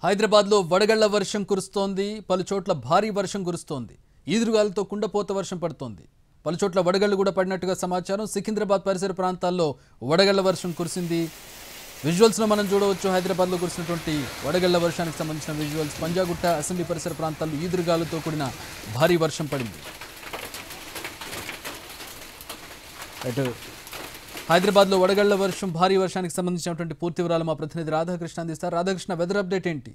హైదరాబాద్లో వడగళ్ల వర్షం కురుస్తోంది పలు చోట్ల భారీ వర్షం కురుస్తోంది ఈదురుగాలతో కుండపోత వర్షం పడుతోంది పలు చోట్ల వడగళ్లు కూడా పడినట్టుగా సమాచారం సికింద్రాబాద్ పరిసర ప్రాంతాల్లో వడగళ్ల వర్షం కురిసింది విజువల్స్లో మనం చూడవచ్చు హైదరాబాద్లో కురిసినటువంటి వడగళ్ల వర్షానికి సంబంధించిన విజువల్స్ పంజాగుట్ట అసెంబ్లీ పరిసర ప్రాంతాల్లో ఈదురుగాలతో కూడిన భారీ వర్షం పడింది అటు హైదరాబాద్లో వడగళ్ల వర్షం భారీ వర్షానికి సంబంధించినటువంటి పూర్తి వివరాలు మా ప్రతినిధి రాధాకృష్ణ అందిస్తారు రాధాకృష్ణ వెదర్ అప్డేట్ ఏంటి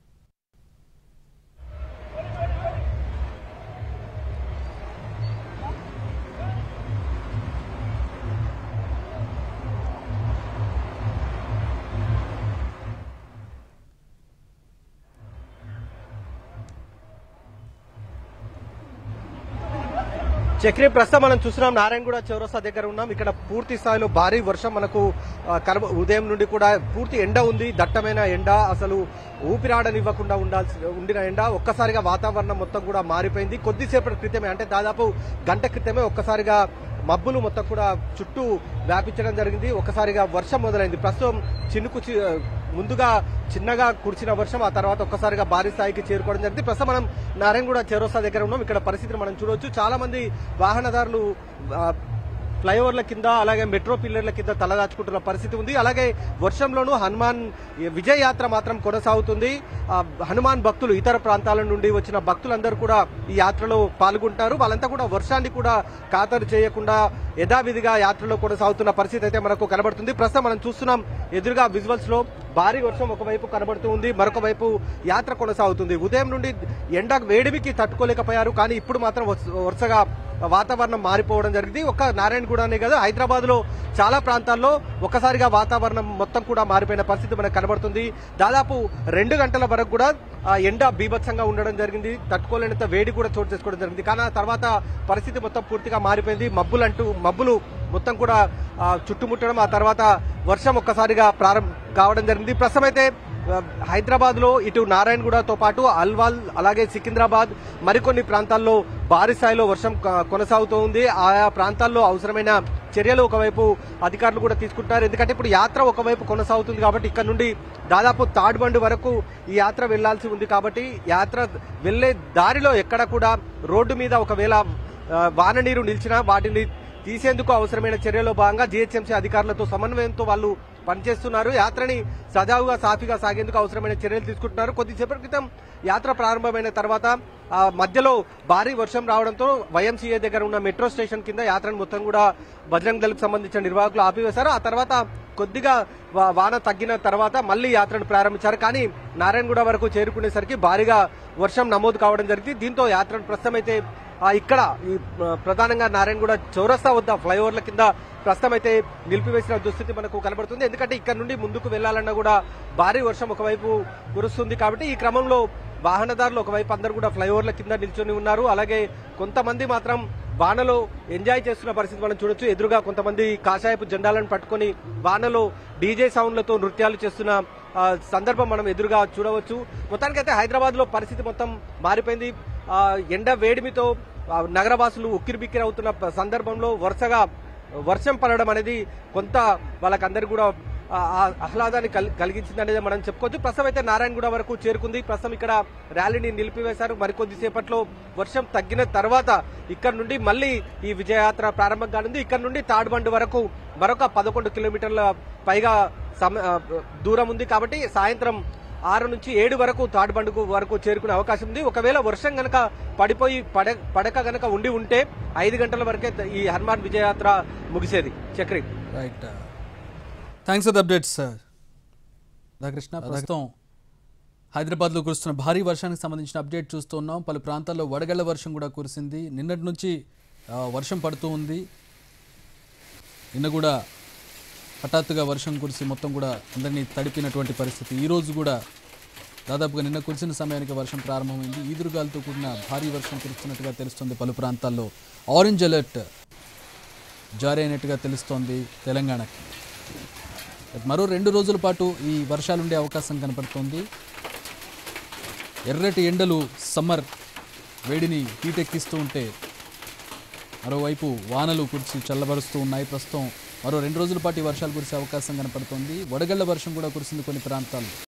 చక్రి ప్రస్తుతం మనం చూస్తున్నాం నారాయణగూడ చౌరస్తా దగ్గర ఉన్నాం ఇక్కడ పూర్తి స్థాయిలో భారీ వర్షం మనకు ఆ, కనబ- ఉదయం నుండి కూడా పూర్తి ఎండ ఉంది దట్టమైన ఎండ అసలు ఊపిరాడనివ్వకుండా ఉండాల్సి ఉండిన ఎండ ఒక్కసారిగా వాతావరణం మొత్తం కూడా మారిపోయింది కొద్దిసేపటి క్రితమే అంటే దాదాపు గంట క్రితమే ఒక్కసారిగా మబ్బులు మొత్తం కూడా చుట్టూ వ్యాపించడం జరిగింది ఒక్కసారిగా వర్షం మొదలైంది ప్రస్తుతం చినుకు చి- ముందుగా చిన్నగా కురిసిన వర్షం ఆ తర్వాత ఒక్కసారిగా భారీ స్థాయికి చేరుకోవడం జరిగింది ప్రస్తుతం మనం నారాయణగూడ చేరోస్తా దగ్గర ఉన్నాం ఇక్కడ పరిస్థితిని మనం చూడవచ్చు చాలా మంది వాహనదారులు ఆ, ఫ్లైఓవర్ల కింద అలాగే మెట్రో పిల్లర్ల కింద తలదాచుకుంటున్న పరిస్థితి ఉంది అలాగే వర్షంలోనూ హనుమాన్ విజయ యాత్ర మాత్రం కొనసాగుతుంది ఆ, హనుమాన్ భక్తులు ఇతర ప్రాంతాల నుండి వచ్చిన భక్తులందరూ కూడా ఈ యాత్రలో పాల్గొంటారు వాళ్ళంతా కూడా వర్షాన్ని కూడా ఖాతరు చేయకుండా యథావిధిగా యాత్రలో కొనసాగుతున్న పరిస్థితి అయితే మనకు కనబడుతుంది ప్రస్తుతం మనం చూస్తున్నాం ఎదురుగా విజువల్స్ లో భారీ వర్షం ఒకవైపు కనబడుతూ ఉంది మరొక వైపు యాత్ర కొనసాగుతుంది ఉదయం నుండి ఎండ వేడిమికి తట్టుకోలేకపోయారు కానీ ఇప్పుడు మాత్రం వరుస- వరుసగా వాతావరణం మారిపోవడం జరిగింది ఒక్క నారాయణగూడనే కదా హైదరాబాద్ లో చాలా ప్రాంతాల్లో ఒక్కసారిగా వాతావరణం మొత్తం కూడా మారిపోయిన పరిస్థితి మనకు కనబడుతుంది దాదాపు రెండు గంటల వరకు కూడా ఆ ఎండ బీభత్సంగా ఉండడం జరిగింది తట్టుకోలేనంత వేడి కూడా చోటు చేసుకోవడం జరిగింది కానీ ఆ తర్వాత పరిస్థితి మొత్తం పూర్తిగా మారిపోయింది మబ్బులు అంటూ మబ్బులు మొత్తం కూడా ఆ, చుట్టుముట్టడం ఆ తర్వాత వర్షం ఒక్కసారిగా ప్రారంభం కావడం జరిగింది ప్రస్తుతం అయితే హైదరాబాద్ లో ఇటు నారాయణగూడతో పాటు అల్వాల్ అలాగే సికింద్రాబాద్ మరికొన్ని ప్రాంతాల్లో భారీ స్థాయిలో వర్షం క- కొనసాగుతూ ఉంది ఆయా ప్రాంతాల్లో అవసరమైన చర్యలు ఒకవైపు అధికారులు కూడా తీసుకుంటున్నారు ఎందుకంటే ఇప్పుడు యాత్ర ఒకవైపు కొనసాగుతుంది కాబట్టి ఇక్కడ నుండి దాదాపు తాడ్బండి వరకు ఈ యాత్ర వెళ్లాల్సి ఉంది కాబట్టి యాత్ర వెళ్లే దారిలో ఎక్కడ కూడా రోడ్డు మీద ఒకవేళ ఆ, వాన నీరు నిలిచినా వాటిని తీసేందుకు అవసరమైన చర్యలో భాగంగా జీహెచ్ఎంసీ అధికారులతో సమన్వయంతో వాళ్ళు పనిచేస్తున్నారు యాత్రని సజావుగా సాఫీగా సాగేందుకు అవసరమైన చర్యలు తీసుకుంటున్నారు కొద్దిసేపటి క్రితం యాత్ర ప్రారంభమైన తర్వాత ఆ మధ్యలో భారీ వర్షం రావడంతో వైఎంసీఏ దగ్గర ఉన్న మెట్రో స్టేషన్ కింద యాత్రను మొత్తం కూడా బజరంగ్ దళకు సంబంధించిన నిర్వాహకులు ఆపివేశారు ఆ తర్వాత కొద్దిగా వా- వాన తగ్గిన తర్వాత మళ్ళీ యాత్రను ప్రారంభించారు కానీ నారాయణగూడ వరకు చేరుకునేసరికి భారీగా వర్షం నమోదు కావడం జరిగింది దీంతో యాత్రను ప్రస్తుతం అయితే ఆ, ఇక్కడ ఈ ఆ, ప్రధానంగా నారాయణగూడ చౌరస్తా వద్ద ఫ్లైఓవర్ల కింద ప్రస్తుతం అయితే నిలిపివేసిన దుస్థితి మనకు కనబడుతుంది ఎందుకంటే ఇక్కడ నుండి ముందుకు వెళ్లాలన్నా కూడా భారీ వర్షం ఒకవైపు కురుస్తుంది కాబట్టి ఈ క్రమంలో వాహనదారులు ఒకవైపు అందరూ కూడా ఫ్లైఓవర్ల కింద నిల్చొని ఉన్నారు అలాగే కొంతమంది మాత్రం వానలో ఎంజాయ్ చేస్తున్న పరిస్థితి మనం చూడొచ్చు ఎదురుగా కొంతమంది కాషాయపు జెండాలను పట్టుకొని వానలో డీజే సౌండ్లతో నృత్యాలు చేస్తున్న ఆ, సందర్భం మనం ఎదురుగా చూడవచ్చు మొత్తానికైతే హైదరాబాద్ లో పరిస్థితి మొత్తం మారిపోయింది ఆ, ఎండ వేడిమితో ఆ, నగరవాసులు ఉక్కిరిబిక్కిరి అవుతున్న ప- సందర్భంలో వరుసగా వర్షం పడడం అనేది కొంత వాళ్ళకందరికీ కూడా ఆ, ఆ ఆహ్లాదాన్ని కల్- కలిగించింది అనేది మనం చెప్పుకోవచ్చు ప్రస్తుతం అయితే నారాయణగూడ వరకు చేరుకుంది ప్రస్తుతం ఇక్కడ ర్యాలీని నిలిపివేశారు మరికొద్ది సేపట్లో వర్షం తగ్గిన తర్వాత ఇక్కడ నుండి మళ్ళీ ఈ విజయయాత్ర ప్రారంభం కానుంది ఇక్కడ నుండి తాడ్బండి వరకు మరొక పదకొండు కిలోమీటర్ల పైగా సమ- ఆ, దూరం ఉంది కాబట్టి సాయంత్రం ఆరు నుంచి ఏడు వరకు తాడ్బండుకు వరకు చేరుకునే అవకాశం ఉంది ఒకవేళ వర్షం గనక పడిపోయి పడ పడక గనక ఉండి ఉంటే ఐదు గంటల వరకే ఈ హనుమాన్ విజయయాత్ర ముగిసేది Chakri right thanks for the updates Radhakrishna ప్రస్తుతం హైదరాబాద్లో కురుస్తున్న భారీ వర్షానికి సంబంధించిన అప్డేట్ చూస్తున్నాం పలు ప్రాంతాల్లో వడగళ్ల వర్షం కూడా కురిసింది నిన్నటి నుంచి ఆ, వర్షం పడుతూ ఉంది నిన్న కూడా హఠాత్తుగా వర్షం కురిసి మొత్తం కూడా అందరినీ తడిపినటువంటి పరిస్థితి ఈ రోజు కూడా దాదాపుగా నిన్న కురిసిన సమయానికి వర్షం ప్రారంభమైంది ఈదురుగాలతో కూడిన భారీ వర్షం కురుస్తున్నట్టుగా తెలుస్తుంది పలు ప్రాంతాల్లో ఆరెంజ్ అలర్ట్ జారీ అయినట్టుగా తెలుస్తోంది తెలంగాణకి మరో రెండు రోజుల పాటు ఈ వర్షాలు ఉండే అవకాశం కనపడుతోంది ఎర్రటి ఎండలు సమ్మర్ వేడిని హీటెక్కిస్తూ ఉంటే మరోవైపు వానలు కురిసి చల్లబరుస్తూ ఉన్నాయి ప్రస్తుతం మరో రెండు రోజుల పాటు ఈ వర్షాలు కురిసే అవకాశం కనపడుతోంది వడగళ్ల వర్షం కూడా కురిసింది కొన్ని ప్రాంతాల్లో